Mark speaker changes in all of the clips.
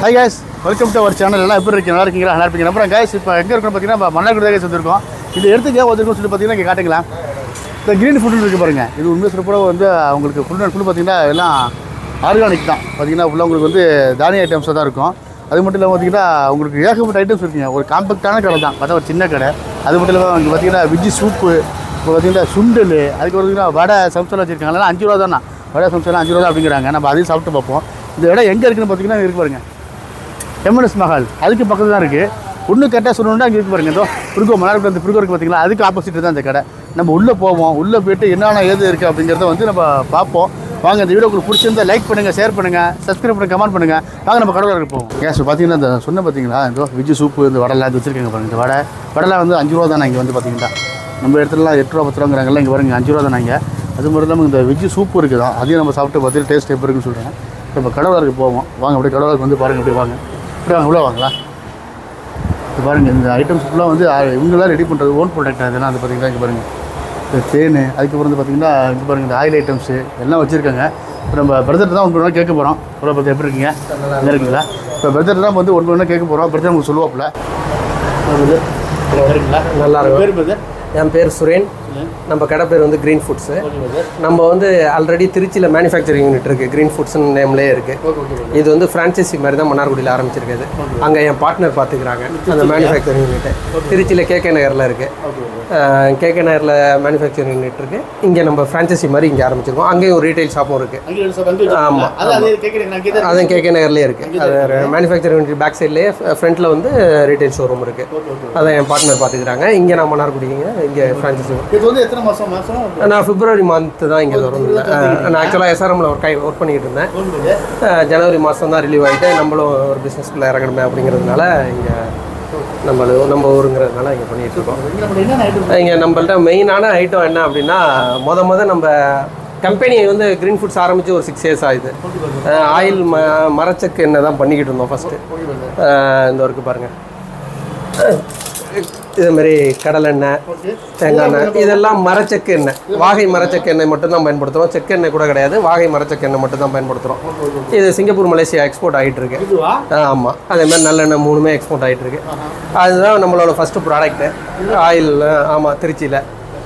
Speaker 1: High guys welcome to our channel எல்லாம் எப்படி இருக்கீங்க நல்லா இருக்கீங்களா நல்லா இருப்பீங்க அப்புறம் guys இப்போ எங்கே இருக்கணும் பார்த்தீங்கன்னா நம்ம மன்னார்குடி தான் guys வந்திருக்கோம் இது எடுத்துக்க வந்திருக்கோம் சொல்லி பார்த்தீங்கன்னா இங்கே காட்டுங்களா இந்த க்ரீன் ஃபுட் இருக்குது பாருங்க இது உண்மையாக சிறப்பாக வந்து அவங்களுக்கு ஃபுல் அண்ட் ஃபுல் பார்த்தீங்கன்னா எல்லாம் ஆர்கானிக் தான் பார்த்தீங்கன்னா ஃபுல்லாக உங்களுக்கு வந்து தானிய ஐட்டம்ஸாக தான் இருக்கும் அது மட்டும் இல்லாமல் பார்த்தீங்கன்னா உங்களுக்கு ஏகப்பட்ட ஐட்டம்ஸ் இருக்குங்க ஒரு காம்பேக்டான கடை தான் பார்த்தா ஒரு சின்ன கடை அது மட்டும் இல்லாமல் இங்கே பார்த்தீங்கன்னா விஜி சூப்பு இப்போ பார்த்தீங்கன்னா சுண்டல் அதுக்கு பார்த்தீங்கன்னா வடை சம்சல் வச்சுருக்காங்க எல்லாம் அஞ்சு ரூபா தானே வடை சம்சல் அஞ்சு ரூபா தான் அப்படிங்கிறாங்க நம்ம அதையும் சாப்பிட்டு பார்ப்போம் இந்த இடம் எங்கே இருக்குன்னு பார்த்தீங்கன்னா இருக்கு பாருங்க எம்என்எஸ் மஹால் அதுக்கு பக்கத்தில் தான் இருக்குது ஒன்று கரெக்டாக சொல்லணும்னா அங்கே இருக்கு பாருங்க இதோ புருக்கோ மலர்க்கு அந்த புருக்கோ இருக்குது பார்த்தீங்களா அதுக்கு ஆப்போசிட் தான் இந்த கடை நம்ம உள்ளே போவோம் உள்ளே போயிட்டு என்னென்ன ஏது இருக்குது அப்படிங்கிறத வந்து நம்ம பார்ப்போம் வாங்க இந்த வீடியோ உங்களுக்கு பிடிச்சிருந்தா லைக் பண்ணுங்கள் ஷேர் பண்ணுங்கள் சப்ஸ்கிரைப் பண்ணுங்க கமெண்ட் பண்ணுங்கள் வாங்க நம்ம கடவுளுக்கு போவோம் கேஸ் பார்த்தீங்கன்னா இந்த சொன்ன பார்த்தீங்களா இதோ விஜய் சூப்பு இந்த வடைலாம் இது வச்சிருக்காங்க பாருங்க இந்த வடை வடைலாம் வந்து அஞ்சு ரூபா தானே இங்கே வந்து பார்த்தீங்கன்னா நம்ம இடத்துலலாம் எட்டு ரூபா பத்து ரூபாங்கிறாங்கல்ல இங்கே பாருங்க அஞ்சு ரூபா தானே இங்கே அது மட்டும் இல்லாமல் இந்த வெஜ்ஜு சூப்பு இருக்குதா அதையும் நம்ம சாப்பிட்டு பார்த்துட்டு டேஸ்ட் எப்படி இருக்குன்னு சொல்கிறேன் நம்ம கடவுளுக்கு போவோம் வாங்க அப்படியே கடவுளுக்கு வந்து பாருங்க அப்படியே வாங்க அப்படியே வாங்க உள்ள வாங்களா இது பாருங்க இந்த ஐட்டம்ஸ் ஃபுல்லாக வந்து ஆ, இவங்களாம் ரெடி பண்ணுறது ஓன் ப்ராடக்ட் அதெல்லாம் அது பார்த்தீங்கன்னா இங்கே பாருங்க இந்த தேன் அதுக்கப்புறம் வந்து பார்த்தீங்கன்னா இங்கே பாருங்க இந்த ஆயில் ஐட்டம்ஸு எல்லாம் வச்சுருக்காங்க இப்போ நம்ம பிரதர் தான் ஒன்று கேட்க போகிறோம் அப்புறம் பார்த்து எப்படி இருக்கீங்க நல்லா இருக்கீங்களா இப்போ பிரதர் தான் வந்து ஒன்று ஒன்று கேட்க போகிறோம் பிரதர் உங்களுக்கு சொல்லுவாப்புல இருக்கீங்களா
Speaker 2: நல்லா இருக்கும்
Speaker 1: பேர் பிரதர்
Speaker 2: என் பேர் சுரேன் நம்ம கடை பேர் வந்து க்ரீன் ஃபுட்ஸு நம்ம வந்து ஆல்ரெடி திருச்சியில் மேனுஃபேக்சரிங் யூனிட் இருக்குது க்ரீன் ஃபுட்ஸ்னு நேம்லேயே இருக்குது இது வந்து ஃப்ரான்ச்சைசி மாதிரி தான் மன்னார்குடியில் ஆரம்பிச்சிருக்குது அங்கே என் பார்ட்னர் பார்த்துக்கிறாங்க அந்த மேனுஃபேக்சரிங் யூனிட்டு திருச்சியில் கேகே நகரில் இருக்குது கேகே நகரில் மேனுஃபேக்சரிங் யூனிட் இருக்குது இங்கே நம்ம ஃப்ரான்ச்சைசி மாதிரி இங்கே ஆரம்பிச்சிருக்கோம் அங்கேயும் ஒரு ரீட்டைல் ஷாப்பும் இருக்குது ஆமா, அதுவும் கேகே நகர்லேயே இருக்குது அது மேனுஃபேக்சரிங் யூனிட் பேக் சைட்லேயே ஃப்ரண்ட்டில் வந்து ரீட்டைல் ஷோரூம் இருக்குது அதை என் பார்ட்னர் பார்த்துக்கிறாங்க இங்கே நான் மன்னார்குடிங்க இங்கே ஃப்ரான்ச்சைசி
Speaker 1: இது வந்து எத்தனை மாதம் மாதம்
Speaker 2: நான் பிப்ரவரி மந்த்து தான் இங்கே வரும் நான் ஆக்சுவலாக எஸ்ஆர்எம்ல ஒர்க் ஆகி ஒர்க் பண்ணிக்கிட்டு இருந்தேன் அஹ் ஜனவரி மாதம் தான் ரிலீவ் ஆகிட்டு நம்மளும் ஒரு பிஸ்னஸ்க்குள்ளே இறங்கணுமே அப்படிங்கிறதுனால இங்கே நம்ம நம்ம ஊருங்கிறதுனால இங்கே பண்ணிகிட்டு இருக்கோம்
Speaker 1: என்னென்ன ஐட்டம்
Speaker 2: இங்கே நம்மள்ட்ட மெயினான ஐட்டம் என்ன அப்படின்னா மொத மொத நம்ம கம்பெனி வந்து க்ரீன் ஃபுட்ஸ் ஆரம்பித்து ஒரு சிக்ஸ் இயர்ஸ் ஆகுது ஆயில் ம மரச்சக்கு எண்ணெய் தான் பண்ணிக்கிட்டு இருந்தோம் ஃபஸ்ட்டு இந்த ஒர்க்கு பாருங்கள் இது மாதிரி கடலெண்ணெய் தேங்காய் எண்ணெய் இதெல்லாம் மரச்செக்கு எண்ணெய் வாகை மரச்செக்கு எண்ணெய் மட்டும் தான் பயன்படுத்துகிறோம் செக்கு எண்ணெய் கூட கிடையாது வாகை மரச்செக்கு எண்ணெய் மட்டும் தான் பயன்படுத்துகிறோம் இது சிங்கப்பூர் மலேசியா எக்ஸ்போர்ட் ஆகிட்டு இருக்கு
Speaker 1: இதுவா
Speaker 2: ஆமாம் அதே மாதிரி நல்லெண்ணெய் மூணுமே எக்ஸ்போர்ட் ஆகிட்டு இருக்கு அதுதான் நம்மளோட ஃபஸ்ட்டு ப்ராடக்ட்டு ஆயில் ஆமாம் திருச்சியில்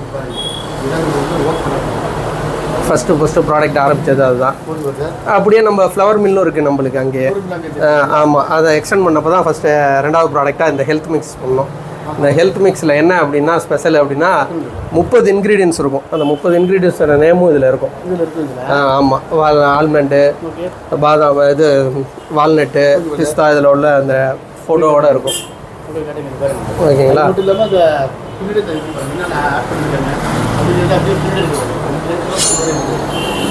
Speaker 2: ஃபஸ்ட்டு ஃபஸ்ட்டு ப்ராடக்ட் ஆரம்பித்தது அதுதான் அப்படியே நம்ம ஃப்ளவர் மில்லும் இருக்குது நம்மளுக்கு அங்கேயே ஆமாம் அதை எக்ஸ்டெண்ட் பண்ணப்போ தான் ஃபஸ்ட்டு ரெண்டாவது ப்ராடக்டாக இந்த ஹெல்த் மிக்ஸ் பண்ணோம் இந்த ஹெல்த் மிக்ஸில் என்ன அப்படின்னா ஸ்பெஷல் அப்படின்னா முப்பது இன்க்ரீடியன்ஸ் இருக்கும் அந்த முப்பது இன்க்ரீடியன்ஸோட நேமும் இதில் இருக்கும்
Speaker 1: இதில் இருக்குங்களா
Speaker 2: ஆமாம் வால் ஆல்மண்டு பாதாம் இது வால்நட்டு பிஸ்தா இதில் உள்ள அந்த ஃபோட்டோவோட இருக்கும்
Speaker 1: ஓகே கேட்டுங்க பாருங்க
Speaker 2: ஓகேங்களா
Speaker 1: அது மட்டும் இல்லாமல் இந்த பின்னாடி இந்த இது பாருங்க, என்னென்ன ஆட் பண்ணிருக்காங்க அப்படிங்கிறது அப்படியே பின்னாடி இருக்கு.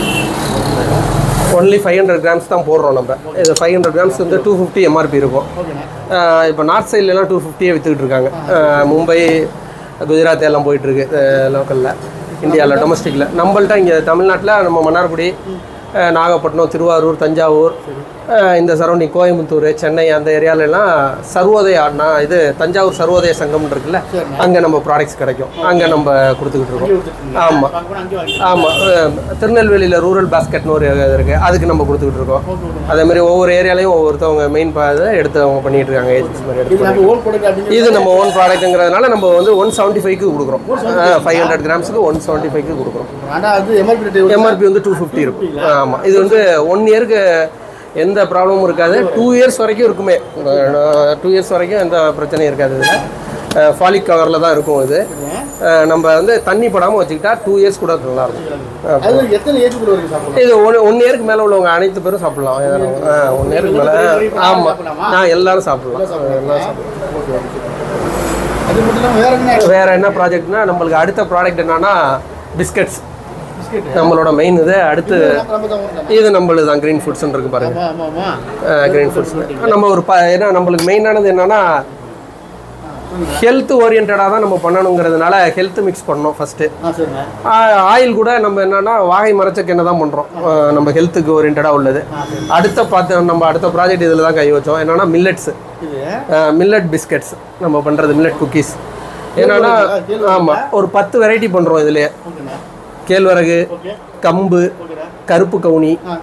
Speaker 2: ஒன்லி ஃபைவ் ஹண்ட்ரட் கிராம்ஸ் தான் போடுறோம் நம்ம இது ஃபைவ் ஹண்ட்ரட் கிராம்ஸ் வந்து டூ ஃபிஃப்டி எம்ஆர்பி இருக்கும்
Speaker 1: ஓகேண்ணா
Speaker 2: இப்போ நார்த் சைட்லலாம் டூ ஃபிஃப்டியே விற்றுக்கிட்டு இருக்காங்க ஆஹ் மும்பை குஜராத் எல்லாம் போயிட்டுருக்கு லோக்கலில் இந்தியாவில் டொமஸ்டிக்கில் நம்மள்ட்ட இங்கே தமிழ்நாட்டில் நம்ம மன்னார்குடி ஆஹ் நாகப்பட்டினம் திருவாரூர் தஞ்சாவூர் ஆஹ் இந்த சரௌண்டிங் கோயம்புத்தூர் சென்னை அந்த ஏரியாலெல்லாம் சர்வோதய அண்ணா இது தஞ்சாவூர் சர்வோதய சங்கம் இருக்குல்ல அங்கே நம்ம ப்ராடக்ட்ஸ் கிடைக்கும் அங்கே நம்ம கொடுத்துக்கிட்டு இருக்கோம் ஆமாம்
Speaker 1: அங்கே கூட அங்கே வாங்கி
Speaker 2: ஆமாம் திருநெல்வேலியில் ரூரல் பாஸ்கெட்னு ஒரு இது இருக்குது அதுக்கு நம்ம கொடுத்துக்கிட்டு இருக்கோம் அதே மாதிரி ஒவ்வொரு ஏரியாலையும் ஒவ்வொருத்தவங்க மெயின் இதை எடுத்து அவங்க பண்ணிட்டு இருக்காங்க ஏஜென்சி மாதிரி எடுத்து
Speaker 1: இது நம்ம ஓன் ப்ராடக்ட் அப்படிங்கிறது
Speaker 2: இது நம்ம ஓன் ப்ராடக்ட்டுங்கிறதுனால நம்ம வந்து ஒன் செவன்ட்டி ஃபைவ்க்கு கொடுக்குறோம் ஃபைவ் ஹண்ட்ரட் கிராம்ஸுக்கு ஒன் செவன்ட்டி ஃபைவ்க்கு கொடுக்குறோம்
Speaker 1: ஆனால் அது எம்ஆர்பி ரேட்
Speaker 2: எம்ஆர்பி வந்து டூ ஃபிஃப்டி இருக்கும் ஆமாம் இது வந்து ஒன் இயருக்கு எந்த ப்ராப்ளமும் இருக்காது டூ இயர்ஸ் வரைக்கும் இருக்குமே டூ இயர்ஸ் வரைக்கும் எந்த பிரச்சனையும் இருக்காது இதில் ஃபாலிக் கவரில் தான் இருக்கும் இது அஹ் நம்ம வந்து தண்ணி படாமல் வச்சுக்கிட்டா டூ இயர்ஸ் கூட நல்லா இருக்கும்
Speaker 1: அது எத்தனை ஏஜுக்குள்ள வரைக்கும் சாப்பிடலாம்
Speaker 2: இது ஒன் ஒன் இயருக்கு மேலே உள்ளவங்க அனைத்து பேரும் சாப்பிடலாம் ஒன் இயருக்கு மேலே ஆமாம் நான் எல்லாரும் சாப்பிடலாம் எல்லாம் சாப்பிடலாம்
Speaker 1: ஓகே ஓகே அது மட்டும் இல்லாமல் வேற என்ன
Speaker 2: வேற என்ன ப்ராஜெக்ட்னா நம்மளுக்கு அடுத்த ப்ராடக்ட் என்னன்னா பிஸ்கட்ஸ்
Speaker 1: பிஸ்கெட்
Speaker 2: நம்மளோட மெயின் இது அடுத்து
Speaker 1: நம்ம தான் ஓன்
Speaker 2: இது நம்மளுது தான் க்ரீன் ஃபுட்ஸ்னு இருக்கு பாருங்க
Speaker 1: ஆமாம் ஆமாம் ஆமாம்
Speaker 2: க்ரீன் ஃபுட்ஸ் நம்ம ஒரு ப ஏன்னா நம்மளுக்கு மெயினானது என்னன்னா ஹெல்த் ஓரியன்டாக தான் நம்ம பண்ணணுங்கிறதுனால ஹெல்த் மிக்ஸ் பண்ணோம் ஃபஸ்ட்டு
Speaker 1: ஆ சரிண்ணே
Speaker 2: ஆயில் கூட நம்ம என்னன்னா வாகை மரச்சக்கு என்ன தான் பண்ணுறோம் நம்ம ஹெல்த்துக்கு ஓரியன்டாக உள்ளது அடுத்த பார்த்து நம்ம அடுத்த ப்ராஜெக்ட் இதில் தான் கை வச்சோம் என்னன்னா மில்லட்ஸ்
Speaker 1: இது
Speaker 2: மில்லட் பிஸ்கட்ஸ் நம்ம பண்ணுறது மில்லட் குக்கீஸ் என்னன்னா ஆமாம் ஒரு பத்து வெரைட்டி பண்ணுறோம் இதுலேயே
Speaker 1: ஓகேண்ணே
Speaker 2: கேழ்வரகு
Speaker 1: ஓகே
Speaker 2: கம்பு
Speaker 1: ஓகேண்ணே
Speaker 2: கருப்பு கவுனி
Speaker 1: ஆ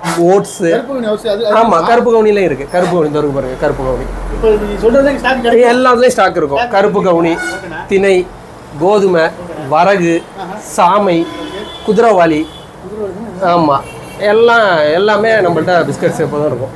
Speaker 2: ஓட்ஸு
Speaker 1: கருப்பு கவுனி அவசியம் அது
Speaker 2: ஆமாம் கருப்பு கவுனிலையும் இருக்குது கருப்பு கவுனி இந்த இருக்கு பாருங்க கருப்பு கவுனி
Speaker 1: இப்போ நீ சொல்றது ஸ்டாக் கிடைக்கும்
Speaker 2: எல்லாத்துலேயும் ஸ்டாக் இருக்கும் கருப்பு கவுனி திணை கோதுமை வரகு சாமை குதிரைவாளி ஆமாம் எல்லாம் எல்லாமே நம்மள்ட்ட பிஸ்கட்ஸ் எப்போதும் இருக்கும்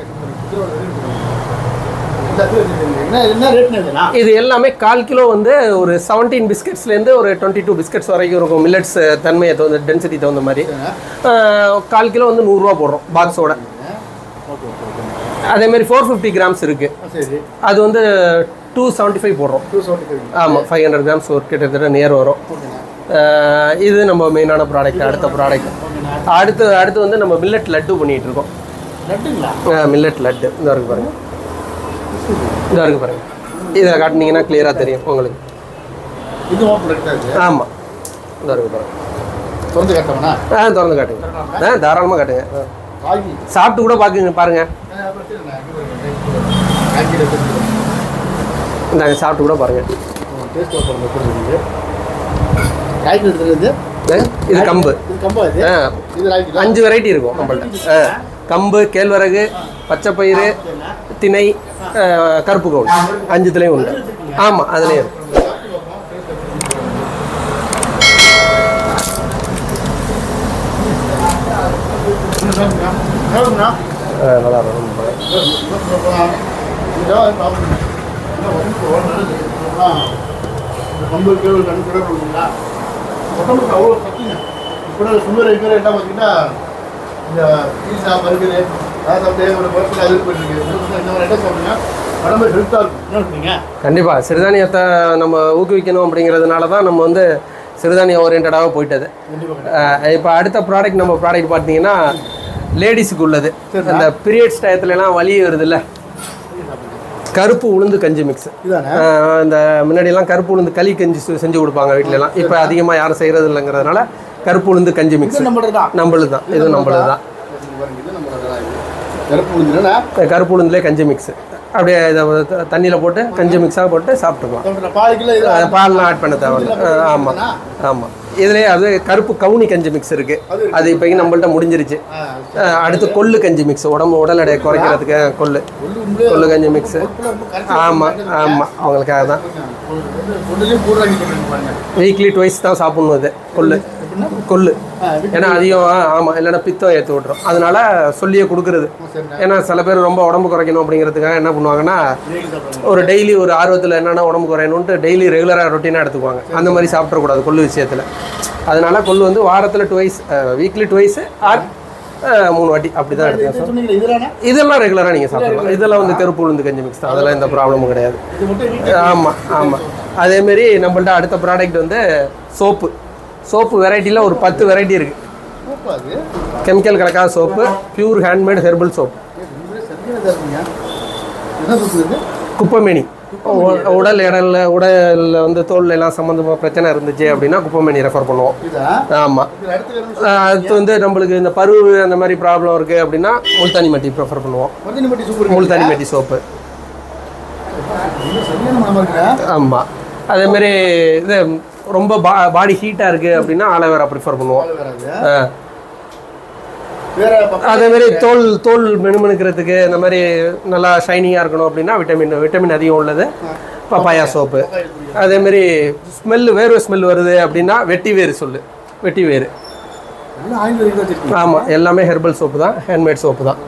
Speaker 1: என்ன என்ன ரேட்னு இதுனா
Speaker 2: இது எல்லாமே கால் கிலோ வந்து ஒரு செவன்டீன் பிஸ்கட்ஸ்லேருந்து ஒரு டுவெண்ட்டி டூ பிஸ்கட்ஸ் வரைக்கும் இருக்கும் மில்லட்ஸ் தன்மையை தகுந்த டென்சிட்டி தகுந்த மாதிரி ஆஹ், கால் கிலோ வந்து நூறுரூவா போடுறோம் பாக்ஸோட
Speaker 1: ஓகே ஓகே ஓகே
Speaker 2: அதேமாதிரி ஃபோர் ஃபிஃப்டி கிராம்ஸ் இருக்குது
Speaker 1: சரி
Speaker 2: அது வந்து டூ செவன்ட்டி ஃபைவ் போடுறோம்
Speaker 1: டூ செவன்ட்டி ஃபைவ்
Speaker 2: ஆமாம் ஃபைவ் ஹண்ட்ரட் கிராம்ஸ் ஒரு கிட்டத்தட்ட நியர் வரும்
Speaker 1: ஓகேண்ணா
Speaker 2: ஆஹ், இது நம்ம மெயினான ப்ராடக்ட் அடுத்த ப்ராடக்ட் அடுத்து அடுத்து வந்து நம்ம மில்லட் லட்டு பண்ணிகிட்டு இருக்கோம்
Speaker 1: லட்டுங்களா
Speaker 2: மில்லட் லட்டு இந்த இருக்கு பாருங்க இந்த இருக்கு பாருங்க இதை காட்டினீங்கன்னா கிளியராக தெரியும் உங்களுக்கு
Speaker 1: இது ஓப்பன் லட்டு இருக்கு
Speaker 2: ஆமாம் இந்த இருக்கு பாருங்க
Speaker 1: திறந்து காட்டோம்னா
Speaker 2: ஆ திறந்து காட்டுங்க ஆ தாராளமாக காட்டுங்க ஆ.
Speaker 1: ராகி
Speaker 2: சாப்பிட்டு கூட பார்க்குங்க பாருங்க இந்தாங்க சாப்பிட்டு கூட பாருங்க
Speaker 1: டேஸ்ட் ஓப்பன் கொடுத்துருக்கு காய்கறி எடுத்துறது
Speaker 2: ஆ, இது கம்பு
Speaker 1: இது கம்பா இது
Speaker 2: ஆ
Speaker 1: இது ராகி
Speaker 2: அஞ்சு வெரைட்டி இருக்கும் நம்மள்ட்ட ஆ கம்பு கேழ்வரகு பச்சைப்பயிறு திணை ஆ, கருப்பு கவுன் அஞ்சுத்துலேயும் உண்டு ஆமாம் அதுலேயும் இருக்கு
Speaker 1: கேளுங்கண்ணா
Speaker 2: ஆ, நல்லா இருக்கும்
Speaker 1: கம்பு கேள்வி கண் கூட கொடுக்குங்களா உடம்புக்கு அவ்வளோ சக்திங்க இப்போ சுகர் இருக்கிற என்ன பார்த்தீங்கன்னா இந்த பீஸா பர்கரு அதான் சாப்பிட்டு ஒரு பர்சன் அது போயிட்டுருக்கு இந்த மாதிரி என்ன சாப்பிடுங்க உடம்பு ஹெல்த்தாக இருக்கும் என்ன சொல்றீங்க
Speaker 2: கண்டிப்பாக சிறுதானியத்தை நம்ம ஊக்குவிக்கணும் அப்படிங்கிறதுனால தான் நம்ம வந்து சிறுதானியம் ஓரியன்டாக போயிட்டது
Speaker 1: கண்டிப்பாக
Speaker 2: இப்போ அடுத்த ப்ராடக்ட் நம்ம ப்ராடக்ட் பார்த்தீங்கன்னா லேடிஸுக்கு உள்ளது அந்த பீரியட்ஸ் டயத்துலலாம் வலி வருதுல்ல கருப்பு உளுந்து கஞ்சி மிக்ஸ்
Speaker 1: இதானே
Speaker 2: இந்த முன்னாடியெல்லாம் கருப்பு உளுந்து களி கஞ்சி செ- செஞ்சு கொடுப்பாங்க வீட்டிலலாம் இப்போ அதிகமாக யாரும் செய்கிறது இல்லைங்கிறதுனால கருப்பு உளுந்து கஞ்சி மிக்ஸ்
Speaker 1: இது நம்மளது தான்
Speaker 2: நம்மளுது தான் இது நம்மளுது தான்
Speaker 1: இது நம்மளது தான் இது கருப்பு உளுந்துனா
Speaker 2: கருப்பு உளுந்துலேயே கஞ்சி மிக்ஸ் அப்படியே இதை தண்ணியில் போட்டு கஞ்சி மிக்ஸாக போட்டு சாப்பிட்டுக்கலாம்
Speaker 1: பாதி கிலோ இது
Speaker 2: அது பால்லாம் ஆட் பண்ண தேவையில்ல ஆமாம் ஆமாம் இதுலேயே அது கருப்பு கவுனி கஞ்சி மிக்ஸ் இருக்குது அது இப்போக்கி நம்மள்ட்ட முடிஞ்சிருச்சு
Speaker 1: ஆ,
Speaker 2: அஹ் அடுத்து கொள்ளு கஞ்சி மிக்ஸ் உடம்பு உடல் எடையை குறைக்கிறதுக்கு கொள்ளு
Speaker 1: கொள்ளு உண்மையிலே
Speaker 2: கொள்ளு கஞ்சி மிக்ஸு
Speaker 1: கொழுப்புல ரொம்ப கரைச்சி
Speaker 2: ஆமாம் ஆமாம் அவங்களுக்காக தான்
Speaker 1: கொள்ளுலேயும் போடுறாங்க சொல்றீங்க பாருங்க
Speaker 2: வீக்லி ட்வைஸ் தான் சாப்பிடணும் இது கொள்ளு கொள்ளு
Speaker 1: ஆ,
Speaker 2: ஏன்னா அதிகம் ஆமாம் இல்லைன்னா பித்தம் ஏற்றி விட்ரும் அதனால சொல்லியே கொடுக்குறது
Speaker 1: சரிண்ணா
Speaker 2: ஏன்னா சில பேர் ரொம்ப உடம்பு குறைக்கணும் அப்படிங்கிறதுக்காக என்ன பண்ணுவாங்கன்னா
Speaker 1: டெய்லி சாப்பிடுங்க
Speaker 2: ஒரு டெய்லி ஒரு ஆர்வத்தில் என்னென்ன உடம்பு குறையணுன்ட்டு டெய்லி ரெகுலராக ரொட்டீனாக எடுத்துக்குவாங்க அந்த மாதிரி சாப்பிடக்கூடாது கொள்ளு விஷயத்தில் அதனால கொள்ளு வந்து வாரத்தில் டுவைஸ் வீக்லி டுவைஸ் ஆர் மூணு வாட்டி அப்படி தான் எடுத்துக்கணும்
Speaker 1: இது சொன்னீங்களே இதுதானே
Speaker 2: இதெல்லாம் ரெகுலராக நீங்கள் சாப்பிடலாம் இதெல்லாம் வந்து கருப்பு உளுந்து கஞ்சி மிக்ஸ் தான் அதெல்லாம் எந்த ப்ராப்ளமும் கிடையாது
Speaker 1: இது மட்டும் வீட்டு
Speaker 2: ஆமாம் ஆமாம் அதேமாரி நம்மள்ட்ட அடுத்த ப்ராடக்ட் வந்து சோப்பு சோப்பு வெரைட்டியில் ஒரு பத்து வெரைட்டி இருக்குது
Speaker 1: சூப்பா அது
Speaker 2: கெமிக்கல் கலக்காத soap pure handmade herbal soap
Speaker 1: உண்மையிலே சரியான இதா இருக்குங்க என்ன சூப்பு இது
Speaker 2: குப்பைமேனி உ- உடல் இடல்ல உடலில் வந்து தோல்ல எல்லாம் சம்மந்தமாக பிரச்சனை இருந்துச்சு அப்படின்னா குப்பைமேனி ரெஃபர் பண்ணுவோம்
Speaker 1: இதா
Speaker 2: ஆமாம்
Speaker 1: இது அடுத்து வேணும்
Speaker 2: அடுத்து வந்து நம்மளுக்கு இந்த பருவு அந்த மாதிரி ப்ராப்ளம் இருக்குது அப்படின்னா முல்தானி மட்டி ப்ரிஃபர் பண்ணுவோம்
Speaker 1: மருதினி பட்டி சூப்பர் இருக்கு
Speaker 2: முல்தானி மட்டி சோப்பு
Speaker 1: இது சரியான மனமா இருக்குடா
Speaker 2: ஆமாம் அதேமாரி இது ரொம்ப பா பாடி ஹீட்டாக இருக்குது அப்படின்னா ஆலோவேரா ப்ரிஃபர் பண்ணுவோம்
Speaker 1: பால் வராது
Speaker 2: ஆ.
Speaker 1: வேற பக்கம்
Speaker 2: அதே மாதிரி தோல் தோல் மெனுமெனுக்கிறதுக்கு இந்த மாதிரி நல்லா ஷைனிங்காக இருக்கணும் அப்படின்னா விட்டமின் விட்டமின் அதிகம் உள்ளது பப்பாயா சோப்பு அதே மாதிரி ஸ்மெல்லு வேர்வை ஸ்மெல் வருது அப்படின்னா வெட்டி வேறு சொல்லு வெட்டி வேறு
Speaker 1: நல்லா ஆயில் வரைக்கும் வச்சிருக்கீங்க
Speaker 2: ஆமாம் எல்லாமே ஹெர்பல் சோப்பு தான் ஹேண்ட்மேட் சோப்பு தான்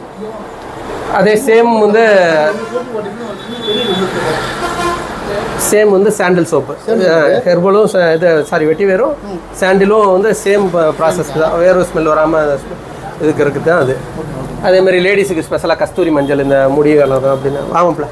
Speaker 2: அதே சேம் வந்து
Speaker 1: சோப்பு போட்டீங்கன்னா வந்து பெரிய உங்களுக்கு
Speaker 2: சேம் வந்து சாண்டில் சோப்பு ஹெர்பலும் ச- இது சாரி வெட்டி வேரும் சாண்டிலும் வந்து சேம் ப்ராசஸ் தான் வேர்வை ஸ்மெல் வராமல் இதுக்கு இருக்குது தான் அது அதே மாதிரி லேடிஸுக்கு ஸ்பெஷலாக கஸ்தூரி மஞ்சள் இந்த முடி வளரும் அப்படின்னு ஆமாம்ல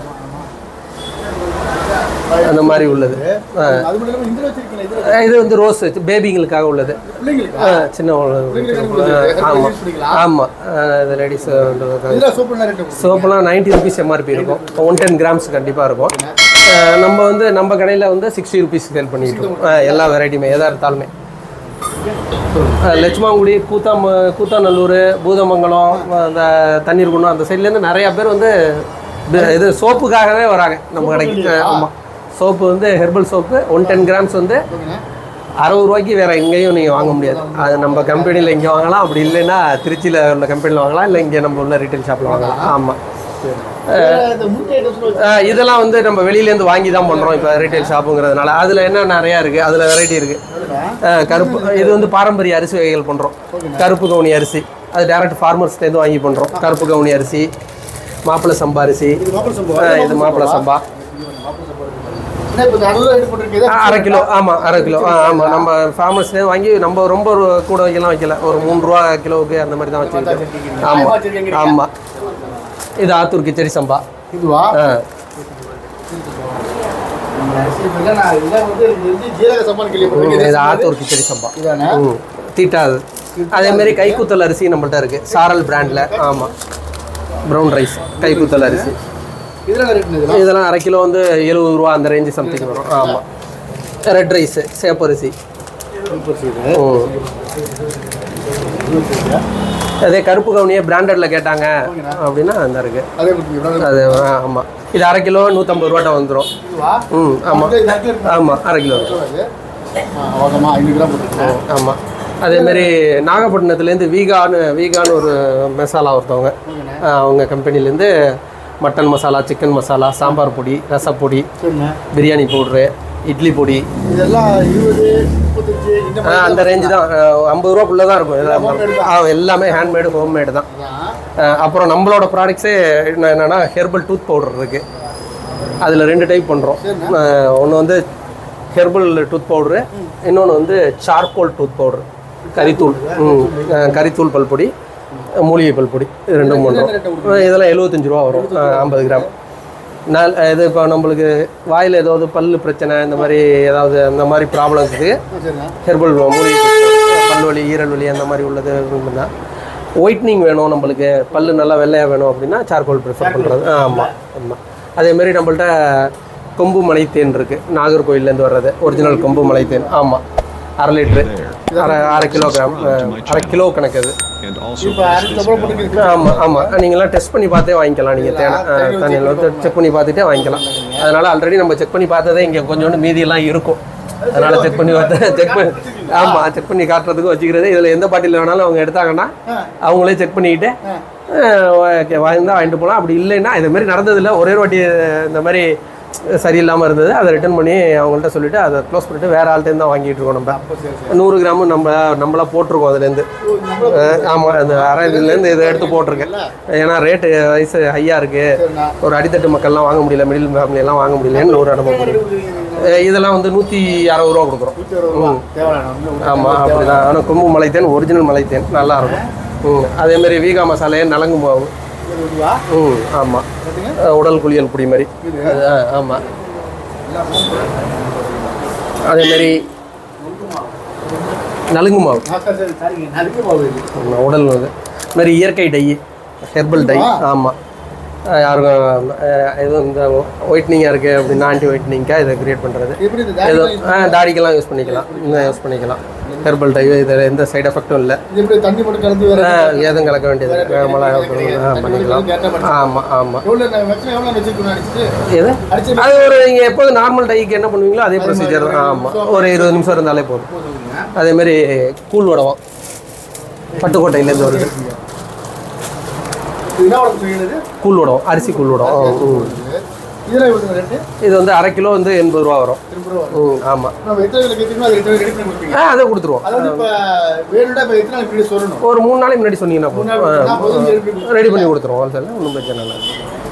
Speaker 2: அந்த மாதிரி உள்ளது ஆ.
Speaker 1: அது மட்டும் இல்லாமல் இதில் வச்சிருக்கீங்களா இதில்
Speaker 2: இது வந்து ரோஸ் பிளேபிங்களுக்காக உள்ளது
Speaker 1: பிள்ளைங்களுக்கு
Speaker 2: ஆ, சின்ன ஆமாம்
Speaker 1: யூஸ் பண்ணிக்கலாம்
Speaker 2: ஆமாம் இது லேடிஸ்
Speaker 1: இதில் சோப்பு என்ன ரேட்டு
Speaker 2: சோப்பெல்லாம் நைன்ட்டி ருபீஸ் எம்ஆர்பி இருக்கும் ஒன் டென் கிராம்ஸ் கண்டிப்பாக இருக்கும் அஹ் நம்ம வந்து நம்ம கடையில் வந்து சிக்ஸ்டி ருபீஸ் சேல் பண்ணிட்டு இருக்கோம் அஹ் எல்லா வெரைட்டியுமே எதாக இருந்தாலுமே அஹ் லட்சுமாங்குடி கூத்தாம கூத்தாநல்லூர் பூதமங்கலம் அந்த தண்ணீர் குணம் அந்த சைட்லேருந்து நிறையா பேர் வந்து இது- இது சோப்புக்காகவே வராங்க நம்ம கடைக்கு ஆமாம் சோப்பு வந்து herbal soap one ten grams வந்து
Speaker 1: ஓகேண்ணா
Speaker 2: அறுபது ரூபாய்க்கு வேறு எங்கேயும் நீங்கள் வாங்க முடியாது அது நம்ம கம்பெனியில் இங்கே வாங்கலாம் அப்படி இல்லைன்னா திருச்சியில் உள்ள கம்பெனியில் வாங்கலாம் இல்லை இங்கே நம்ம உள்ள ரீட்டைல் ஷாப்பில் வாங்கலாம் ஆமாம்
Speaker 1: இந்த முட்டை ஐட்டம்ஸ்ல
Speaker 2: ஆஹ் இதெல்லாம் வந்து நம்ம வெளியிலேருந்து வாங்கி தான் பண்ணுறோம் இப்போ ரீட்டைல் ஷாப்புங்கிறதுனால அதில் என்ன நிறையா இருக்குது அதில் வெரைட்டி இருக்குது கருப்பு இது வந்து பாரம்பரிய அரிசி வகைகள் பண்ணுறோம் கருப்பு கவுனி அரிசி அது டேரக்ட் ஃபார்மர்ஸ்லேருந்து வாங்கி பண்ணுறோம் கருப்பு கவுனி அரிசி மாப்பிள்ளை சம்பா அரிசி
Speaker 1: இது மாப்பிள சம்பா
Speaker 2: ஆஹ் இது மாப்பிள்ளை சம்பா
Speaker 1: என்ன இப்போ அறுபது ரூபா போட்டிருக்கு
Speaker 2: ஆ, அரை கிலோ ஆமாம் அரை கிலோ ஆ ஆமாம் நம்ம ஃபார்மர்ஸ்லேருந்து வாங்கி நம்ம ரொம்ப ஒரு கூட வைக்கலாம் வைக்கல ஒரு மூணு ரூபா கிலோவுக்கு அந்த மாதிரி தான் வச்சுருக்கோம் ஆமாம் ஆமாம் இது ஆத்தூர் கிச்சடி சம்பா
Speaker 1: இதுவா
Speaker 2: ஆ
Speaker 1: இல்ல, நான் இதெல்லாம் வந்து இது வந்து ஜீரக சம்பான்
Speaker 2: ம்,
Speaker 1: கேள்விப்பட்டிருக்கேன்
Speaker 2: இது ஆத்தூர் கிச்சடி சம்பா
Speaker 1: இதானே
Speaker 2: ம் தீட்டாது அதேமாரி கைக்குத்தல் அரிசி நம்மள்ட்ட இருக்குது சாரல் பிராண்டில் ஆமாம் ப்ரௌன் ரைஸ் கைக்குத்தல் அரிசி
Speaker 1: இதெல்லாம் ரேட் இதெல்லாம்
Speaker 2: இதெல்லாம் அரை கிலோ வந்து எழுபது ரூபா அந்த ரேஞ்சு சம்திங் வரும் ஆமாம் ரெட் ரைஸு சேப்பரிசி
Speaker 1: சூப்பர் சீடு
Speaker 2: ம் அதே கருப்பு கவுனியே பிராண்டட்ல கேட்டாங்க அப்படின்னா அந்த இருக்குது
Speaker 1: அதே கொடுத்துருக்கீங்க
Speaker 2: அது ஆமாம் இது அரை கிலோ நூற்றம்பது ரூபாட்ட வந்துடும்
Speaker 1: இதுவா
Speaker 2: ம் ஆமாம்
Speaker 1: இது நிறைய இருக்கு.
Speaker 2: ஆமாம் அரை கிலோ இருக்கும்
Speaker 1: அது. ஆ, ஓகேம்மா ஐநூறு கிராம் போட்டுருக்கேன்
Speaker 2: ஆமாம் அதேமாரி நாகப்பட்டினத்துலேருந்து வீகான்னு வீகான்னு ஒரு மசாலா ஒருத்தவங்க ஆ, அவங்க கம்பெனிலேருந்து மட்டன் மசாலா சிக்கன் மசாலா சாம்பார் பொடி ரசப்பொடி
Speaker 1: சரிண்ணே
Speaker 2: பிரியாணி பவுட்ரு இட்லி பொடி
Speaker 1: இதெல்லாம் இருபது முப்பத்தஞ்சு இந்த
Speaker 2: ஆ,
Speaker 1: மாதிரி
Speaker 2: அந்த ரேஞ்சு தான் ஐம்பது ரூபாக்குள்ளே தான் இருக்கும் இதெல்லாம். ஆ, எல்லாமே ஹேண்ட்மேடு ஹோம்மேடு தான்
Speaker 1: தான்.
Speaker 2: அஹ் அப்புறம் நம்மளோட ப்ராடக்ட்ஸே என்னென்னா ஹெர்பல் டூத் பவுடர் இருக்குது அதில் ரெண்டு டைப் பண்ணுறோம் ஒன்று வந்து ஹெர்பல் டூத் பவுட்ரு இன்னொன்று வந்து சார்கோல் டூத் பவுடர் கரித்தூள் ம் அஹ் கரித்தூள் பல்பொடி மூலிகை பல்பொடி இது ரெண்டும் பண்ணுறோம் இதெல்லாம் எழுபத்தஞ்சு ரூபா வரும் ஐம்பது கிராம் நாள் இது இப்போ நம்மளுக்கு வாயில் ஏதாவது பல்லு பிரச்சனை இந்த மாதிரி ஏதாவது அந்த மாதிரி ப்ராப்ளம்ஸுக்கு
Speaker 1: ஆ, சரிண்ணே
Speaker 2: ஹெர்பல் மூலிகை பொருட்கள், பல்வலி ஈரல் வலி அந்த மாதிரி உள்ளது இருந்தால் ஒயிட்னிங் வேணும் நம்மளுக்கு பல்லு நல்லா வெள்ளையாக வேணும் அப்படின்னா சார்கோல் ப்ரிஃபர் பண்ணுறது ஆமாம் ஆமாம் அதேமாரி நம்மள்ட்ட கொம்பு மலைத்தேன் இருக்குது நாகர்கோயிலேருந்து வர்றது ஒரிஜினல் கொம்பு மலைத்தேன் ஆமாம் அரை லிட்ரு அரை அரை கிலோ கிராம் அரை கிலோ கணக்கு அது
Speaker 3: and also
Speaker 1: இப்போ அறுபது ரூபா போட்டுருக்கு
Speaker 2: ஆமாம் ஆமாம் நீங்களாம் டெஸ்ட் பண்ணி பார்த்தே வாங்கிக்கலாம் நீங்கள் தேவை தண்ணியில் வந்து செக் பண்ணி பார்த்துட்டே வாங்கிக்கலாம் அதனால் ஆல்ரெடி நம்ம செக் பண்ணி பார்த்ததே இங்கே கொஞ்சோண்டு மீதியெல்லாம் இருக்கும் அதனால் செக் பண்ணி பார்த்து செக் பண்ணி ஆமாம் செக் பண்ணி காட்டுறதுக்கு வச்சுக்கிறது இதில் எந்த பாட்டில் வேணாலும் அவங்க எடுத்தாங்கன்னா அவங்களே செக் பண்ணிக்கிட்டு ஓகே வாங்கினா வாங்கிட்டு போகலாம் அப்படி இல்லைன்னா இது மாதிரி நடந்ததில்ல ஒரே ஒரு வாட்டி இந்த மாதிரி சரியில்லாமல் இருந்தது அதை ரிட்டர்ன் பண்ணி அவங்கள்ட்ட சொல்லிவிட்டு அதை க்ளோஸ் பண்ணிட்டு வேறு ஆள்கிட்ட தான் வாங்கிட்டு இருக்கோம் நம்ம நூறு கிராமும் நம்ம நம்மளா போட்டிருக்கோம் அதுலேருந்து ஆமாம் அந்த அரை இதுலேருந்து இதை எடுத்து போட்டிருக்கேன் ஏன்னா ரேட்டு வயசு ஹையாக இருக்குது
Speaker 1: சரிண்ணா
Speaker 2: ஒரு அடித்தட்டு மக்கள்லாம் வாங்க முடியல மிடில் ஃபேமிலியெல்லாம் வாங்க முடியலன்னு நூறு அனுபவம் கொடுக்குறோம் இதெல்லாம் வந்து நூற்றி அறுபது ரூபா கொடுக்குறோம்
Speaker 1: நூற்றி அறுபது ரூபா தேவையான
Speaker 2: ஆமாம் அப்படிதான் ஆனால் கொம்பு மலைத்தேன் ஒரிஜினல் மலைத்தேன் நல்லா இருக்கும் ம் அதேமாரி வீகா மசாலையே நலங்கு மாவு
Speaker 1: இருபது ரூபா
Speaker 2: ம் ஆமாம் உடல் குளியல் பொடி மாதிரி அது ஆமாம் அதேமாரி நலுங்கு மாவு
Speaker 1: ஆ, சரி, சரி, சரிங்க நறுக்கு மாவு இது
Speaker 2: ஆமா, உடல் இது மாதிரி இயற்கை டை ஹெர்பல் டை ஆமாம் யாருக்கும் அஹ், எதுவும் இந்த ஒயிட்னிங்காக இருக்குது அப்படின்னா ஆன்டி ஒயிட்னிங்காக இதை கிரியேட் பண்ணுறது
Speaker 1: எப்படி இந்த
Speaker 2: ஏதோ
Speaker 1: தாடி
Speaker 2: ஆ தாடிக்கெல்லாம் யூஸ் பண்ணிக்கலாம் இன்னும் யூஸ் பண்ணிக்கலாம் ஹெர்பல் டை இதில் எந்த சைடு எஃபெக்ட்டும் இல்லை
Speaker 1: இது எப்படி தண்ணி மட்டும் கலந்து வேற
Speaker 2: ஏதும் கலக்க வேண்டியது இல்லை. மிளகா பொடி, ஆ, பண்ணிக்கலாம் ஆமாம் ஆமாம்
Speaker 1: எவ்வளோ மேக்ஸிமம் எவ்வளோ வச்சுருக்கணும் அடிச்சுட்டு
Speaker 2: எது
Speaker 1: அடிச்சு
Speaker 2: அது ஒரு நீங்கள் எப்போது நார்மல் டைக்கு என்ன பண்ணுவீங்களோ அதே ப்ரொசீஜர் தான் ஆமாம் ஒரு இருபது நிமிஷம் இருந்தாலே போதும்
Speaker 1: போதுங்க
Speaker 2: அதேமாரி கூழ் வடவம் பட்டுக்கோட்டையிலேருந்து வருது
Speaker 1: இது என்ன உடம்பு செய்யுது
Speaker 2: கூழ் வடவம் அரிசி கூழ் வடவம் ம்.
Speaker 1: இதெல்லாம் எவ்வளோ ரேட்டு
Speaker 2: இது வந்து அரை கிலோ வந்து எண்பது ரூபா வரும்
Speaker 1: திரும்ப ரூபா
Speaker 2: ம் ஆமாம்
Speaker 1: நம்ம எத்தனை கிலோ கேட்குறோமோ அது எத்தனை ரெடி பண்ணி கொடுப்பீங்க
Speaker 2: ஆ அதை கொடுத்துருவோம்
Speaker 1: அதாவது இப்போ வேணும்னா இப்போ எத்தனை நாள் இப்படி சொல்லணும்
Speaker 2: ஒரு மூணு நாளைக்கு முன்னாடி சொன்னீங்கன்னா
Speaker 1: மூணு நாள் முன்னாடி போதும், ready பண்ணி
Speaker 2: போதும் ரெடி பண்ணி கொடுத்துருவோம் ஹோல்சேலில் ஒன்றும் பிரச்சனை இல்லை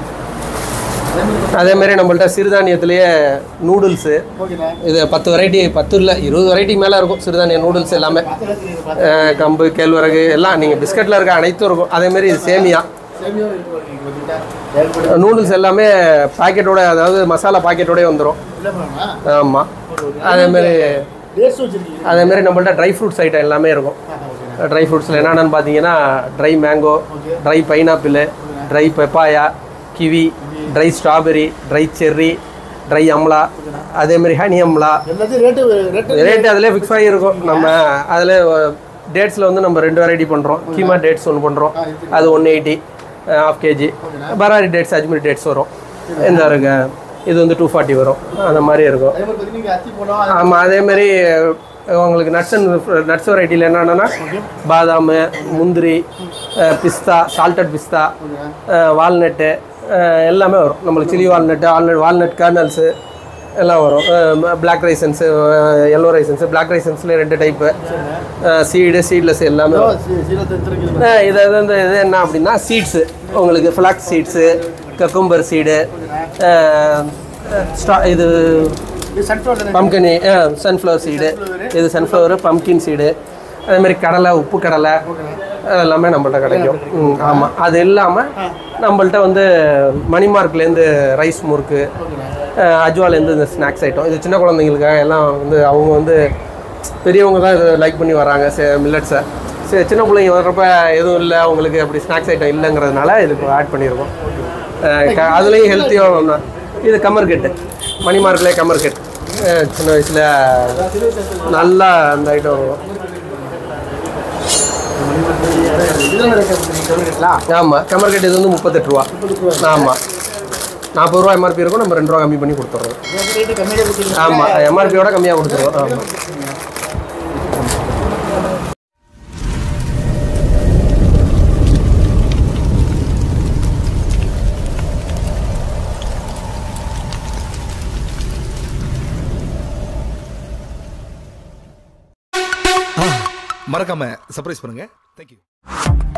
Speaker 2: அதேமாரி நம்மள்ட்ட சிறுதானியத்திலேயே நூடுல்ஸு
Speaker 1: ஓகேண்ணா
Speaker 2: இது பத்து வெரைட்டி பத்து இல்லை இருபது வெரைட்டி மேலே இருக்கும் சிறுதானிய நூடுல்ஸ் எல்லாமே அஹ் கம்பு கேழ்வரகு எல்லாம் நீங்கள் பிஸ்கட்டில் இருக்க அனைத்தும் இருக்கும் அதேமாரி இது சேமியா
Speaker 1: சேமியா இருக்கு பாருங்க, இங்க வந்துட்டா.
Speaker 2: நூடுல்ஸ் எல்லாமே பாக்கெட்டோட அதாவது மசாலா பாக்கெட்டோடய வந்துடும்
Speaker 1: இல்லை பாருங்களா
Speaker 2: ஆமாம் அதேமாரி
Speaker 1: டேஸ்ட் வச்சிருக்கீங்க
Speaker 2: அதேமாரி நம்மள்ட்ட ட்ரை ஃப்ரூட்ஸ் ஐட்டம் எல்லாமே இருக்கும் ட்ரை ஃப்ரூட்ஸில் என்னென்னு பார்த்தீங்கன்னா dry mango dry pineapple dry papaya kiwi dry strawberry dry cherry dry amla அதேமாரி ஹனி அம்லா
Speaker 1: எல்லாத்தையும் ரேட்டு ரேட்டு
Speaker 2: ரேட்டு அதிலே ஃபிக்ஸ் ஆகிருக்கும் நம்ம அதில் டேட்ஸில் வந்து நம்ம ரெண்டு வெரைட்டி பண்ணுறோம் கீமா டேட்ஸ் ஒன்று பண்ணுறோம் அது ஒன் எயிட்டி ஹாஃப் கேஜி பராரி டேட்ஸ் அஜ்மீர் டேட்ஸ் வரும் இந்த இருக்கு இது வந்து டூ ஃபார்ட்டி வரும் அந்த மாதிரி இருக்கும்
Speaker 1: அதே மாதிரி பார்த்தீங்கன்னா இங்க அத்தி போனோம்
Speaker 2: ஆமாம் அதேமாரி உங்களுக்கு நட்ஸ் அண்ட் நட்ஸ் வெரைட்டியில் என்னென்னா பாதாம் முந்திரி பிஸ்தா சால்டட் பிஸ்தா வால்நட்டு எல்லாமே வரும் நம்மளுக்கு சில்லி வால்நட்டு ஆல்நட் வால்நட் கர்னல்ஸு எல்லாம் வரும் black raisins yellow raisins black ரைசன்ஸ்லேயே ரெண்டு டைப்பு சீடு சீட்லெஸ் எல்லாமே வரும் அஹ் இது இது வந்து இது என்ன அப்படின்னா சீட்ஸு உங்களுக்கு ஃப்ளாக்ஸ் சீட்ஸு கக்கும்பர் சீடு ஸ்டா இது பம்கினி சன்ஃப்ளவர் சீடு இது சன்ஃப்ளவர் பம்கின் சீடு அதே மாதிரி கடலை உப்பு கடலை அது எல்லாமே நம்மள்ட்ட கிடைக்கும் ம், ஆமாம் அது இல்லாமல் நம்மள்ட்ட வந்து மணிமார்க்லேருந்து ரைஸ் முறுக்கு அஹ், அஜ்வாலேருந்து இந்த ஸ்நாக்ஸ் ஐட்டம் இது சின்ன குழந்தைங்களுக்காக எல்லாம் வந்து அவங்க வந்து பெரியவங்க தான் இதை லைக் பண்ணி வராங்க மில்லட்ஸை சரி சின்ன பிள்ளைங்க வர்றப்ப எதுவும் இல்லை அவங்களுக்கு அப்படி ஸ்நாக்ஸ் ஐட்டம் இல்லைங்கிறதுனால இது இப்போ ஆட் பண்ணியிருக்கோம் அஹ், க- அதுலேயும் ஹெல்த்தியாக இது கமர்கெட்டு மணிமார்க்லேயே கமர்கெட் அஹ், சின்ன வயசில் நல்லா அந்த ஐட்டம் வரும் ஆமாம் கமர்கெட் இது வந்து முப்பத்தெட்டு ரூபா ஆமாம் நாற்பது ரூபா எம்ஆர்பி இருக்கும் நம்ம ரெண்டு ரூபா கம்மி பண்ணி கொடுத்துட்றோம் ஆமாம் எம்ஆர்பியோட கம்மியாக கொடுத்துருவோம் ஆமாம்
Speaker 3: மறக்காம சர்ப்ரைஸ் பண்ணுங்க தேங்க்யூ